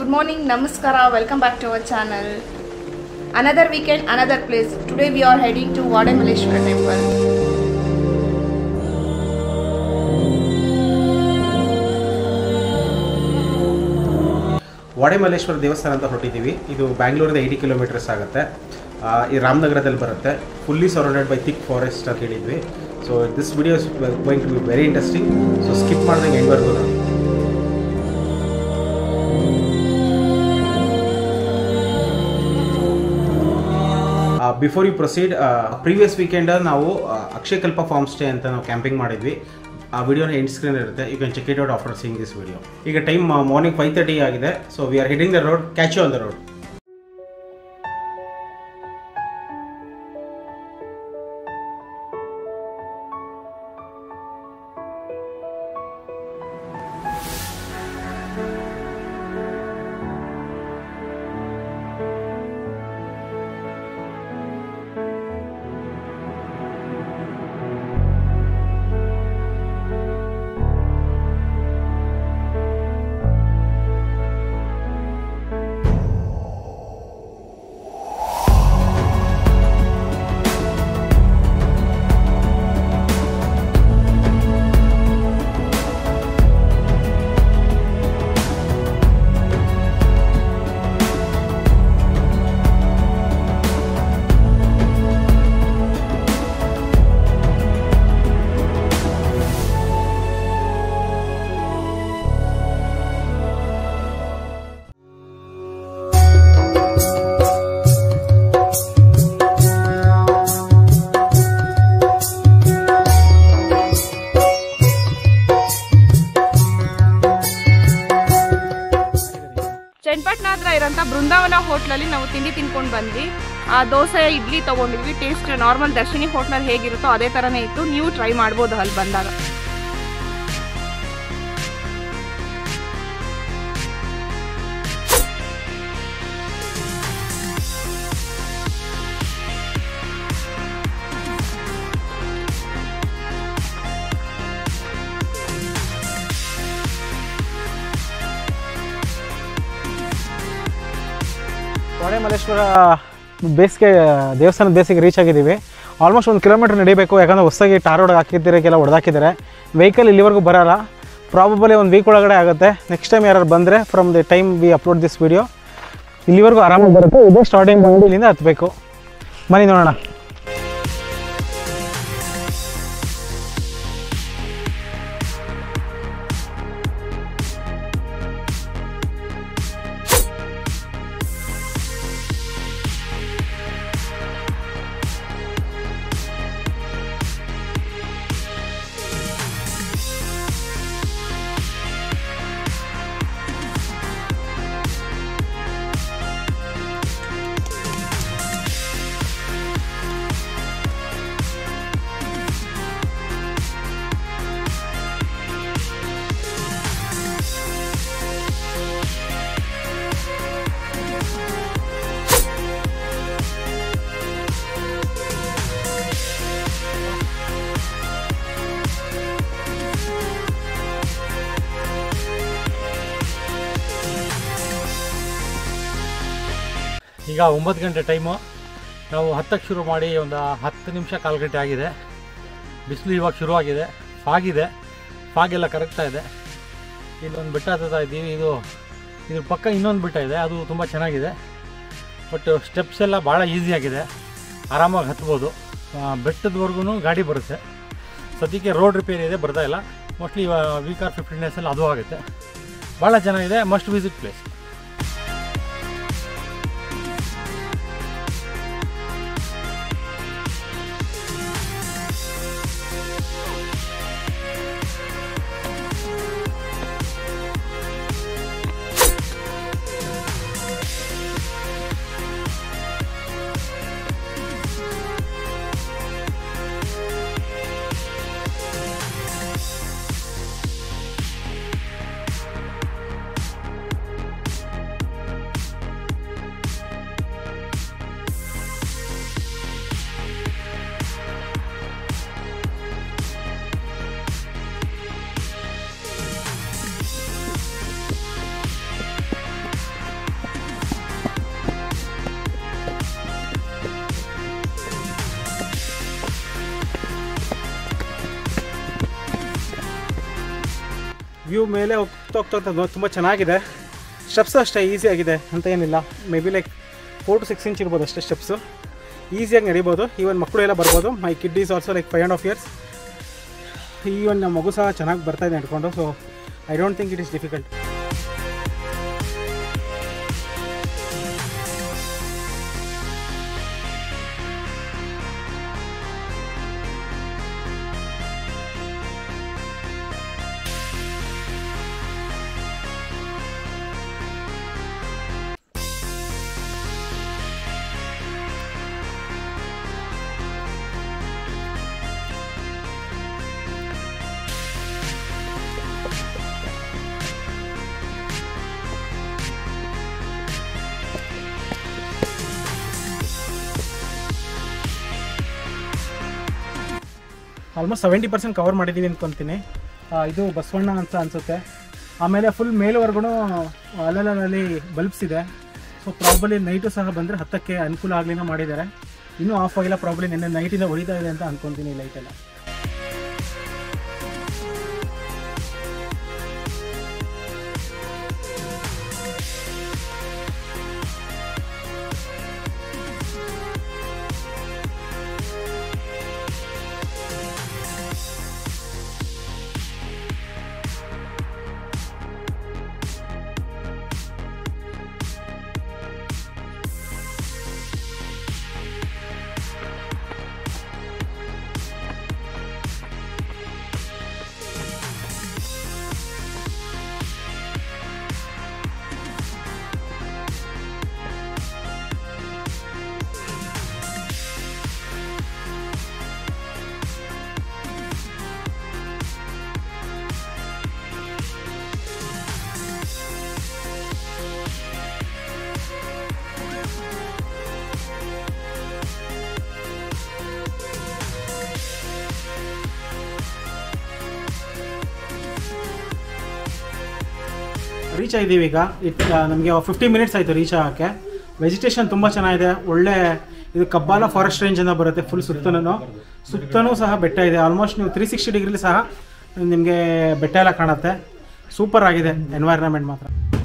Good morning, Namaskara. Welcome back to our channel. Another weekend, another place. Today we are heading to Vadamaleshwara temple. ವಾಡೆಮಲ್ಲೇಶ್ವರ ದೇವಸ್ಥಾನ ಅಂತ ಹೊರಟಿದ್ದೀವಿ ಇದು ಬ್ಯಾಂಗ್ಳೂರಿಂದ eighty kilometres ಆಗುತ್ತೆ ಆ, ಈ ರಾಮನಗರದಲ್ಲಿ ಬರುತ್ತೆ fully surrounded by thick forest ಅಂತ ಹೇಳಿದ್ವಿ so this video is going to be very interesting so skip ಮಾಡ್ದಂಗೆ ಎಂಡ್ವರೆಗೂ ನಾನು before you proceed previous weekend ನಾವು ಆ, ಅಕ್ಷಯ್ ಕಲ್ಪ ಫಾರ್ಮ್ ಸ್ಟೇ ಅಂತ ನಾವು ಕ್ಯಾಂಪಿಂಗ್ ಮಾಡಿದ್ವಿ ಆ ವಿಡಿಯೋನ ಎಂಡ್ ಸ್ಕ್ರೀನ್ ಇರುತ್ತೆ you can check it out after seeing this video ಈಗ ಟೈಮ್ ಮಾರ್ನಿಂಗ್ ಫೈವ್ ತರ್ಟಿ ಆಗಿದೆ so we are heading the road catch on the road Channapatna ಹತ್ರ ಇರೋಂಥ ಬೃಂದಾವನ ಹೋಟ್ಲಲ್ಲಿ ನಾವು ತಿಂಡಿ ತಿನ್ಕೊಂಡು ಬಂದ್ವಿ ಆ ದೋಸೆ ಇಡ್ಲಿ ತೊಗೊಂಡಿದ್ವಿ ಟೇಸ್ಟ್ ನಾರ್ಮಲ್ ದರ್ಶಿನಿ ಹೋಟ್ಲಲ್ಲಿ ಹೇಗಿರುತ್ತೋ ಅದೇ ಥರನೇ ಇತ್ತು ನೀವು ಟ್ರೈ ಮಾಡ್ಬೋದು ಅಲ್ಲಿ ಬಂದಾಗ ವಾಡೆಮಲ್ಲೇಶ್ವರ ಬೇಸಿಗೆ ದೇವಸ್ಥಾನದ ಬೇಸಿಗೆ ರೀಚ್ ಆಗಿದ್ದೀವಿ ಆಲ್ಮೋಸ್ಟ್ ಒಂದು ಕಿಲೋಮೀಟರ್ ನಡಿಬೇಕು ಯಾಕಂದರೆ ಹೊಸದಾಗಿ ಟಾರ್ ರೋಡ್ ಹಾಕಿದ್ದಾರೆ ಕೆಲ ಹೊಡೆದಾಕಿದ್ದಾರೆ ವೆಹಿಕಲ್ ಇಲ್ಲಿವರೆಗೂ ಬರೋಲ್ಲ ಪ್ರಾಬಬಲಿ ಒಂದು ವೀಕ್ ಒಳಗಡೆ ಆಗುತ್ತೆ ನೆಕ್ಸ್ಟ್ ಟೈಮ್ ಯಾರು ಬಂದರೆ from the time we upload this video ಇಲ್ಲಿವರೆಗೂ ಆರಾಮಾಗಿ ಬರುತ್ತೆ ಇದೇ ಸ್ಟಾರ್ಟಿಂಗ್ ಬಂದು ಇಲ್ಲಿಂದ ಹತ್ತಬೇಕು ಬನ್ನಿ ನೋಡೋಣ ಈಗ ಒಂಬತ್ತು ಗಂಟೆ ಟೈಮು ನಾವು ಹತ್ತಕ್ಕೆ ಶುರು ಮಾಡಿ ಒಂದು ಹತ್ತು ನಿಮಿಷ ಕಾಲು ಗಂಟೆ ಆಗಿದೆ ಬಿಸಿಲು ಇವಾಗ ಶುರುವಾಗಿದೆ ಫಾಗಿದೆ ಫಾಗೆಲ್ಲ ಕರಗ್ತಾ ಇದೆ ಇಲ್ಲೊಂದು ಬೆಟ್ಟ ಹತ್ತುತ್ತಾ ಇದ್ದೀವಿ ಇದು ಇದ್ರ ಪಕ್ಕ ಇನ್ನೊಂದು ಬೆಟ್ಟ ಇದೆ ಅದು ತುಂಬ ಚೆನ್ನಾಗಿದೆ ಬಟ್ ಸ್ಟೆಪ್ಸ್ ಎಲ್ಲ ಭಾಳ ಈಸಿಯಾಗಿದೆ ಆರಾಮಾಗಿ ಹತ್ಬೋದು ಬೆಟ್ಟದವರೆಗೂ ಗಾಡಿ ಬರುತ್ತೆ ಸದ್ಯಕ್ಕೆ ರೋಡ್ ರಿಪೇರಿ ಇದೆ ಬರ್ತಾ ಇಲ್ಲ ಮೋಸ್ಟ್ಲಿ ವೀಕ್ ಆರ್ ಫಿಫ್ಟೀನ್ ಡೇಸಲ್ಲಿ ಅದು ಆಗುತ್ತೆ ಭಾಳ ಚೆನ್ನಾಗಿದೆ ಮಸ್ಟ್ ವಿಸಿಟ್ ಪ್ಲೇಸ್ ವ್ಯೂ ಮೇಲೆ ಹೋಗ್ತಾ ಹೋಗ್ತಾ ಹೋಗ್ತಾ ತುಂಬ ಚೆನ್ನಾಗಿದೆ ಸ್ಟೆಪ್ಸ್ ಅಷ್ಟೇ ಈಸಿ ಆಗಿದೆ ಅಂತ ಏನಿಲ್ಲ may be like four to six inch ಇರ್ಬೋದು ಅಷ್ಟೇ ಸ್ಟೆಪ್ಸು ಈಸಿಯಾಗಿ ನಡಿಬೋದು ಈವನ್ ಮಕ್ಕಳು ಎಲ್ಲ ಬರ್ಬೋದು my kid is also like five and half years even ನಮ್ಮ ಮಗು ಸಹ ಚೆನ್ನಾಗಿ ಬರ್ತಾ ಇದೆ ನಡ್ಕೊಂಡು so I don't think it is difficult almost seventy percent cover ಮಾಡಿದ್ದೀವಿ ಅಂದ್ಕೊತೀನಿ ಆ, ಇದು ಬಸವಣ್ಣ ಅಂತ ಅನಿಸುತ್ತೆ ಆಮೇಲೆ ಫುಲ್ ಮೇಲ್ವರೆಗೂ ಅಲ್ಲಲ್ಲಿ ಬಲ್ಬ್ಸ್ ಇದೆ ಸೊ ಪ್ರಾಬಲಿ ನೈಟು ಸಹ ಬಂದರೆ ಹತ್ತಕ್ಕೆ ಅನುಕೂಲ ಆಗಲಿನ ಮಾಡಿದ್ದಾರೆ ಇನ್ನೂ ಆಫ್ ಆಗಿಲ್ಲ ಪ್ರಾಬ್ಲಿ ನಿನ್ನೆ ನೈಟಿಂದ ಹೊಡಿತಾ ಇದೆ ಅಂತ ಅನ್ಕೊತೀನಿ ಲೈಟೆಲ್ಲ ರೀಚ್ ಆಗಿದ್ದೀವಿ ಈಗ ಇಟ್ ನಮಗೆ ಫಿಫ್ಟಿ ಮಿನಿಟ್ಸ್ ಆಯಿತು ರೀಚ್ ಆಗೋಕ್ಕೆ ವೆಜಿಟೇಷನ್ ತುಂಬ ಚೆನ್ನಾಗಿದೆ ಒಳ್ಳೆ ಇದು ಕಬ್ಬಾಲ ಫಾರೆಸ್ಟ್ ರೇಂಜಿಂದ ಬರುತ್ತೆ ಫುಲ್ ಸುತ್ತನೂ ಸುತ್ತನೂ ಸಹ ಬೆಟ್ಟ ಇದೆ ಆಲ್ಮೋಸ್ಟ್ ನೀವು ತ್ರೀ ಸಿಕ್ಸ್ಟಿ ಡಿಗ್ರಿಲಿ ಸಹ ನಿಮಗೆ ಬೆಟ್ಟ ಎಲ್ಲ ಕಾಣುತ್ತೆ ಸೂಪರ್ ಆಗಿದೆ ಎನ್ವೈರ್ನಮೆಂಟ್ ಮಾತ್ರ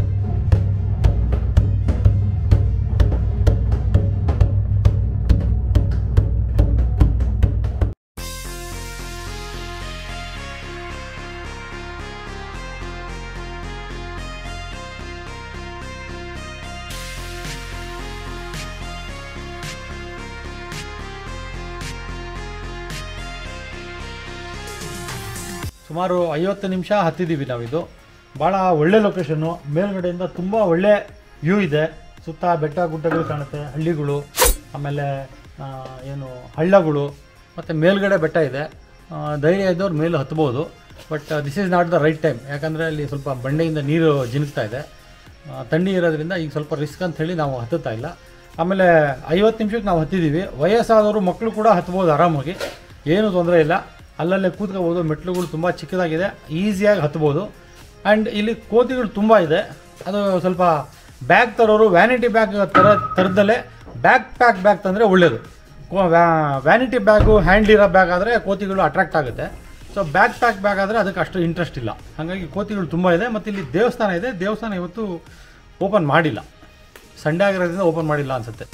ಸುಮಾರು ಐವತ್ತು ನಿಮಿಷ ಹತ್ತಿದ್ದೀವಿ ನಾವಿದು ಭಾಳ ಒಳ್ಳೆ ಲೊಕೇಶನ್ನು ಮೇಲ್ಗಡೆಯಿಂದ ತುಂಬ ಒಳ್ಳೆ ವ್ಯೂ ಇದೆ ಸುತ್ತ ಬೆಟ್ಟ ಗುಡ್ಡಗಳು ಕಾಣುತ್ತೆ ಹಳ್ಳಿಗಳು ಆಮೇಲೆ ಆ, ಏನು ಹಳ್ಳಗಳು ಮತ್ತು ಮೇಲ್ಗಡೆ ಬೆಟ್ಟ ಇದೆ ಆ, ಧೈರ್ಯ ಇದ್ದವ್ರು ಮೇಲೆ ಹತ್ಬೋದು but this is not the right time ಯಾಕಂದರೆ ಅಲ್ಲಿ ಸ್ವಲ್ಪ ಬಂಡೆಯಿಂದ ನೀರು ಜಿನುಗ್ತಾ ಇದೆ ಆ, ತಣ್ಣಿ ಇರೋದ್ರಿಂದ ಈಗ ಸ್ವಲ್ಪ ರಿಸ್ಕ್ ಅಂತ ಹೇಳಿ ನಾವು ಹತ್ತುತ್ತಾ ಇಲ್ಲ ಆಮೇಲೆ ಐವತ್ತು ನಿಮಿಷಕ್ಕೆ ನಾವು ಹತ್ತಿದ್ದೀವಿ ವಯಸ್ಸಾದವರು ಮಕ್ಕಳು ಕೂಡ ಹತ್ಬೋದು ಆರಾಮಾಗಿ ಏನೂ ತೊಂದರೆ ಇಲ್ಲ ಅಲ್ಲಲ್ಲೇ ಕೂತ್ಕೋಬೋದು ಮೆಟ್ಲುಗಳು ತುಂಬ ಚಿಕ್ಕದಾಗಿದೆ ಈಸಿಯಾಗಿ ಹತ್ಬೋದು ಆ್ಯಂಡ್ ಇಲ್ಲಿ ಕೋತಿಗಳು ತುಂಬ ಇದೆ ಅದು ಸ್ವಲ್ಪ ಬ್ಯಾಗ್ ತರೋರು ವ್ಯಾನಿಟಿ ಬ್ಯಾಗ್ ತರ ಥರದಲ್ಲೇ ಬ್ಯಾಕ್ ಪ್ಯಾಕ್ ಬ್ಯಾಗ್ ತಂದರೆ ಒಳ್ಳೆಯದು ವ್ಯಾನಿಟಿ ಬ್ಯಾಗು ಹ್ಯಾಂಡ್ ಇರೋ ಬ್ಯಾಗ್ ಆದರೆ ಕೋತಿಗಳು ಅಟ್ರಾಕ್ಟ್ ಆಗುತ್ತೆ ಸೊ ಬ್ಯಾಕ್ ಪ್ಯಾಕ್ ಬ್ಯಾಗ್ ಆದರೆ ಅದಕ್ಕೆ ಅಷ್ಟು ಇಂಟ್ರೆಸ್ಟ್ ಇಲ್ಲ ಹಾಗಾಗಿ ಕೋತಿಗಳು ತುಂಬ ಇದೆ ಮತ್ತು ಇಲ್ಲಿ ದೇವಸ್ಥಾನ ಇದೆ ದೇವಸ್ಥಾನ ಇವತ್ತು ಓಪನ್ ಮಾಡಿಲ್ಲ ಸಂಡೇ ಆಗಿರೋದ್ರಿಂದ ಓಪನ್ ಮಾಡಿಲ್ಲ ಅನಿಸುತ್ತೆ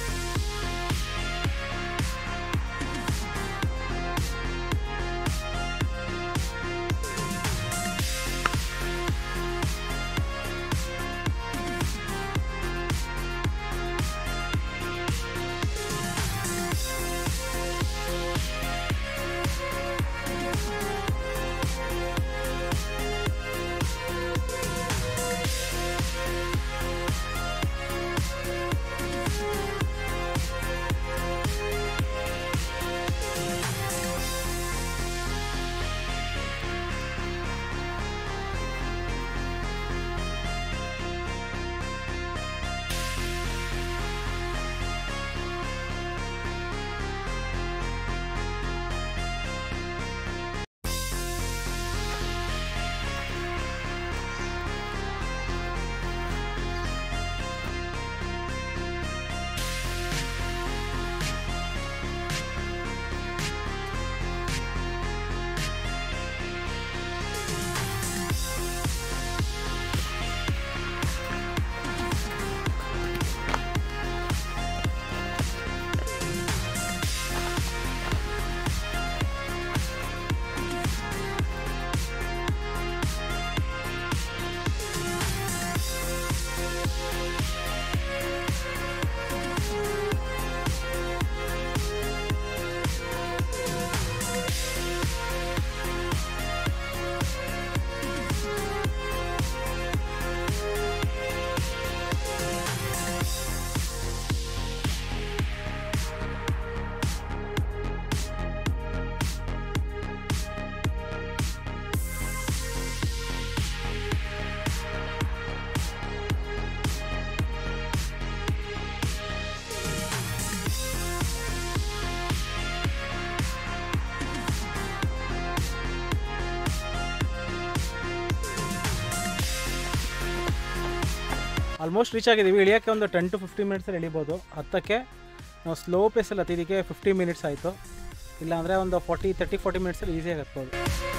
ಆಲ್ಮೋಸ್ಟ್ ರೀಚ್ ಆಗಿದ್ದೀವಿ ಇಳಿಯೋಕ್ಕೆ ಒಂದು ಟೆನ್ ಟು ಫಿಫ್ಟಿ ಮಿನಿಟ್ಸಲ್ಲಿ ಇಳಿಬೋದು ಹತ್ತಕ್ಕೆ ನಾವು ಸ್ಲೋ ಪೇಸಲ್ಲಿ ಹತ್ತಿದ್ದಕ್ಕೆ ಫಿಫ್ಟಿ ಮಿನಿಟ್ಸ್ ಆಯಿತು ಇಲ್ಲಾಂದರೆ ಒಂದು ಫಾರ್ಟಿ ತರ್ಟಿ ಫಾರ್ಟಿ ಮಿನಿಟ್ಸಲ್ಲಿ ಈಸಿಯಾಗಿ ಹತ್ಬೋದು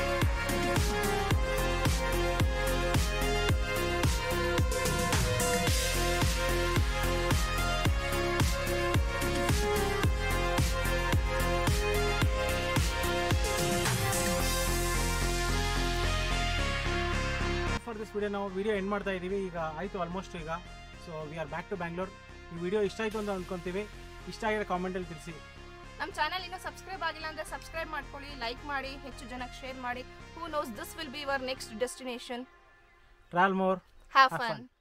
ಫಾರ್ ದಿಸ್ ವಿಡಿಯೋ ನಾವು ವಿಡಿಯೋ ಎಂಡ್ ಮಾಡ್ತಾ ಇದ್ದೀವಿ ಈಗ ಆಯಿತು ಆಲ್ಮೋಸ್ಟ್ ಈಗ so we are back to Bangalore ಈ ವಿಡಿಯೋ ಇಷ್ಟ ಆಯಿತು ಅಂತ ಅಂದ್ಕೊತೀವಿ ಇಷ್ಟ ಆಗಿರೋ ಕಾಮೆಂಟಲ್ಲಿ ತಿಳಿಸಿ ನಮ್ಮ ಚಾನಲ್ ಇನ್ನೂ ಸಬ್ಸ್ಕ್ರೈಬ್ ಆಗಿಲ್ಲ ಅಂದ್ರೆ ಸಬ್ಸ್ಕ್ರೈಬ್ ಮಾಡ್ಕೊಳ್ಳಿ ಲೈಕ್ ಮಾಡಿ ಹೆಚ್ಚು ಜನಕ್ಕೆ ಶೇರ್ ಮಾಡಿ who knows this will be your next destination travel more have Have fun fun.